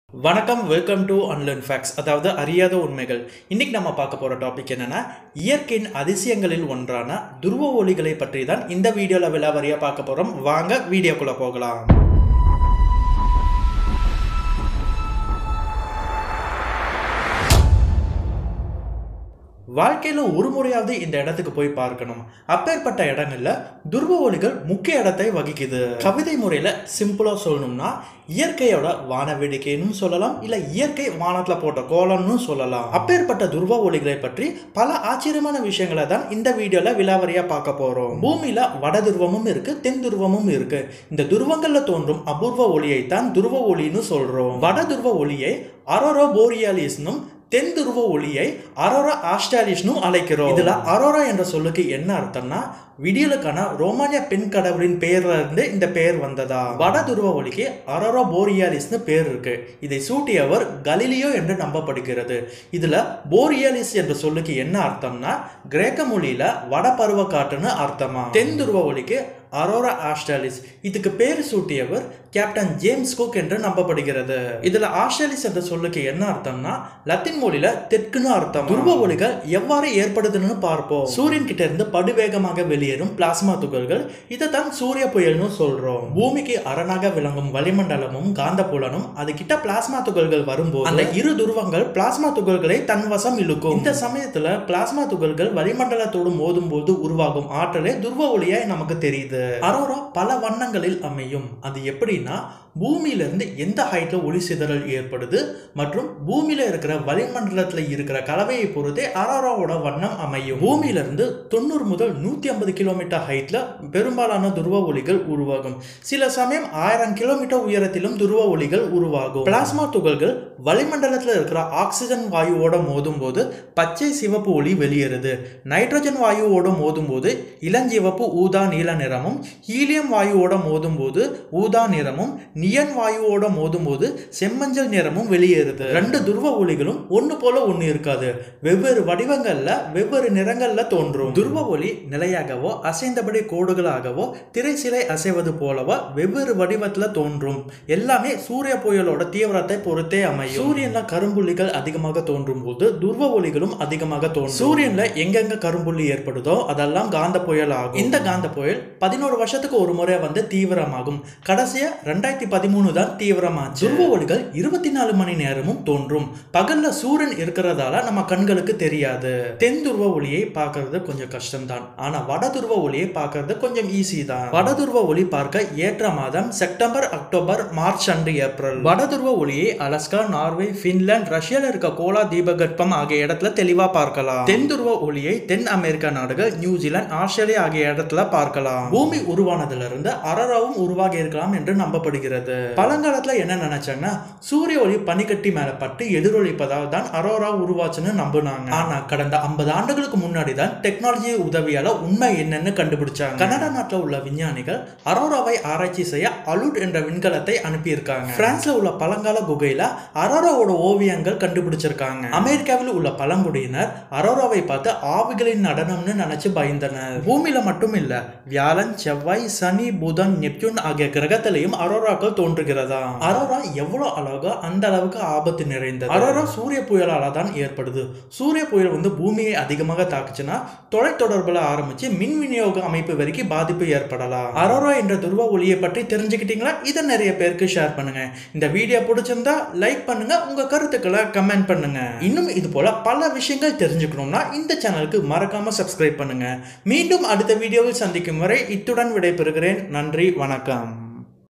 வணக்கம் welcome to unlearn facts அதாவது அறியாத உண்மைகள் இன்னைக்கு நம்ம பார்க்க போகிற டாபிக் என்னன்னா இயற்கையின் அதிசயங்களில் ஒன்றான துருவ ஒளிகளை பற்றி தான் இந்த வீடியோவில் விலாவரியாக பார்க்க போகிறோம் வாங்க வீடியோக்குள்ளே போகலாம் வாழ்க்கையில் ஒரு முறையாவது இந்த இடத்துக்கு போய் பார்க்கணும் அப்பேற்பட்ட இடங்கள்ல துருவ ஒளிகள் முக்கிய இடத்தை வகிக்குது கவிதை முறையில் சிம்பிளாக சொல்லணும்னா இயற்கையோட வான வேடிக்கைன்னு சொல்லலாம் இல்லை இயற்கை வானத்தில் போட்ட கோலம்னு சொல்லலாம் அப்பேற்பட்ட துருவ ஒளிகளை பற்றி பல ஆச்சரியமான விஷயங்களை தான் இந்த வீடியோவில் விலாவரியாக பார்க்க போகிறோம் பூமியில் வட துருவமும் இருக்கு தென் துருவமும் இருக்கு இந்த துருவங்களில் தோன்றும் அபூர்வ ஒளியை தான் துருவ ஒளின்னு சொல்கிறோம் வட துருவ ஒளியை அரோரோ போரியாலிஸ்னும் தென் துருவ ஒளியை அரோரா ஆஸ்டாலிஷ்னும் அழைக்கிறோம் இதுல அரோரா என்ற சொல்லுக்கு என்ன அர்த்தம்னா விடியலுக்கான ரோமானிய பெண் கடவுளின் பெயர்ல இருந்து இந்த பெயர் வந்ததா வட துருவ ஒளிக்கு அரோரா போரியாலிஸ்னு பேர் இருக்கு இதை சூட்டியவர் கலிலியோ என்று நம்பப்படுகிறது இதுல போரியாலிஸ் என்ற சொல்லுக்கு என்ன அர்த்தம்னா கிரேக்க மொழியில வட பருவ காற்றுன்னு அர்த்தமா தென் துருவ ஒளிக்கு அரோரா ஆஸ்ட்ராலிஸ் இதுக்கு பேர் சூட்டியவர் கேப்டன் ஜேம்ஸ் குக் என்று நம்பப்படுகிறது இதுல ஆஸ்ட்ராலிஸ் என்ற சொல்லுக்கு என்ன அர்த்தம்னா லத்தின் மொழியில தெற்குன்னு அர்த்தம் துருவ ஒளிகள் எவ்வாறு ஏற்படுதுன்னு பார்ப்போம் சூரியன் கிட்ட இருந்து படுவேகமாக வெளியேறும் பிளாஸ்மா துகள்கள் இதைத்தான் சூரிய புயல்னு சொல்றோம் பூமிக்கு அரணாக விளங்கும் வளிமண்டலமும் காந்தப்புலனும் அது கிட்ட பிளாஸ்மா துகள்கள் வரும்போது அந்த இரு துருவங்கள் பிளாஸ்மா துகள்களை தன் வசம் இழுக்கும் இந்த சமயத்துல பிளாஸ்மா துகள்கள் வளிமண்டலத்தோடு மோதும் போது உருவாகும் ஆற்றலே துருவ ஒளியாய் நமக்கு தெரியுது அரோரா பல வண்ணங்களில் அமையும் அது எப்படின்னா பூமியில இருந்து எந்த ஹைட்ல ஒளி சிதறல் ஏற்படுது மற்றும் பூமியில இருக்கிற வளிமண்டலத்துல இருக்கிற கலவையை பொறுத்தே அரோராவோட வண்ணம் அமையும் பூமியில இருந்து தொண்ணூறு முதல் நூத்தி ஐம்பது கிலோமீட்டர் ஹைட்ல பெரும்பாலான துருவ ஒளிகள் உருவாகும் சில சமயம் ஆயிரம் கிலோமீட்டர் உயரத்திலும் துருவ ஒளிகள் உருவாகும் பிளாஸ்மா துகள்கள் வளிமண்டலத்தில் இருக்கிற ஆக்சிஜன் வாயுவோட மோதும் போது பச்சை சிவப்பு ஒளி வெளியேறுது நைட்ரஜன் வாயுவோட மோதும் போது இளஞ்சிவப்பு ஊதா நீல நிறமும் ஹீலியம் வாயுவோட மோதும் போது ஊதா நிறமும் நியன் வாயுவோட மோதும் போது செம்மஞ்சள் நிறமும் வெளியேறுது ரெண்டு துருவ ஒளிகளும் ஒன்று போல ஒன்று இருக்காது வெவ்வேறு வடிவங்கள்ல வெவ்வேறு நிறங்கள்ல தோன்றும் துருவ ஒளி நிலையாகவோ அசைந்தபடி கோடுகளாகவோ திரை சிலை அசைவது போலவோ வெவ்வேறு வடிவத்துல தோன்றும் எல்லாமே சூரிய புயலோட தீவிரத்தை பொறுத்தே அமையும் சூரியன்ல கரும்புள்ளிகள் அதிகமாக தோன்றும் போது துருவ ஒளிகளும் அதிகமாக தோன்றும் சூரியன்ல எங்கெங்க கரும்புள்ளி ஏற்படுதோ அதெல்லாம் காந்த புயல் ஆகும் இந்த காந்த புயல் பதினோரு வருஷத்துக்கு ஒரு முறை வந்து தீவிரமாகும் கடைசியா ரெண்டாயிரத்தி பதிமூணு தான் தீவிரமாச்சு துருவ ஒளிகள் இருபத்தி நாலு மணி நேரமும் தோன்றும் பகல்ல சூரியன் இருக்கிறதால நம்ம கண்களுக்கு தெரியாது தென் துருவ ஒளியை பார்க்கறது கொஞ்சம் கஷ்டம்தான் ஆனா வட துருவ ஒளியை பார்க்கறது கொஞ்சம் ஈஸி தான் வட துருவ ஒளி பார்க்க ஏற்ற மாதம் September October March and April வட துருவ ஒளியை அலஸ்கா நார்வே பின்லாந்து ரஷ்யால இருக்க கோலா தீபகற்பம் ஆகிய இடத்துல தெளிவா பார்க்கலாம் தென் துருவ ஒளியை தென் அமெரிக்கா நாடுகள் நியூசிலாந்து ஆஸ்திரேலியா ஆகிய இடத்துல பார்க்கலாம் பூமி உருவானதுல இருந்து அரராவும் உருவாகி இருக்கலாம் என்று நம்பப்படுகிறது பழங்காலத்துல என்ன நினைச்சாங்கன்னா சூரிய ஒளி பனிக்கட்டி மேல பட்டு எதிரொலிப்பதால் தான் அரோரா உருவாச்சுன்னு நம்பினாங்க ஆனா கடந்த ஐம்பது ஆண்டுகளுக்கு முன்னாடி தான் டெக்னாலஜி உதவியால உண்மை என்னன்னு கண்டுபிடிச்சாங்க கனடா நாட்டில் உள்ள விஞ்ஞானிகள் அரோராவை ஆராய்ச்சி செய்ய அலுட் என்ற விண்கலத்தை அனுப்பியிருக்காங்க பிரான்ஸ்ல உள்ள பழங்கால குகையில அரோராவோட ஓவியங்கள் கண்டுபிடிச்சிருக்காங்க அமெரிக்காவில் உள்ள பழங்குடியினர் அரோராவை பார்த்து ஆவிகளின் நடனம்னு நினைச்சு பயந்தனர் பூமியில மட்டும் இல்ல வியாழன் செவ்வாய் சனி புதன் நெப்டியூன் ஆகிய கிரகத்திலையும் அரோராக்கள் தோன்றுகிறதா அரோரா எவ்வளவு அழகா அந்த அளவுக்கு ஆபத்து நிறைந்தது அரோரா சூரிய புயலால தான் ஏற்படுது சூரிய புயல் வந்து பூமியை அதிகமாக தாக்குச்சுன்னா தொலைத்தொடர்புல ஆரம்பிச்சு மின் விநியோக அமைப்பு வரைக்கும் பாதிப்பு ஏற்படலாம் அரோரா என்ற துருவ ஒளியை பற்றி தெரிஞ்சுக்கிட்டீங்களா இதை நிறைய பேருக்கு ஷேர் பண்ணுங்க இந்த வீடியோ பிடிச்சிருந்தா லைக் பண்ணுங்க உங்க கருத்துக்களை கமெண்ட் பண்ணுங்க இன்னும் இது போல பல விஷயங்கள் தெரிஞ்சுக்கணும்னா இந்த சேனலுக்கு மறக்காம சப்ஸ்கிரைப் பண்ணுங்க மீண்டும் அடுத்த வீடியோவில் சந்திக்கும் வரை இத்துடன் விடைபெறுகிறேன் நன்றி வணக்கம்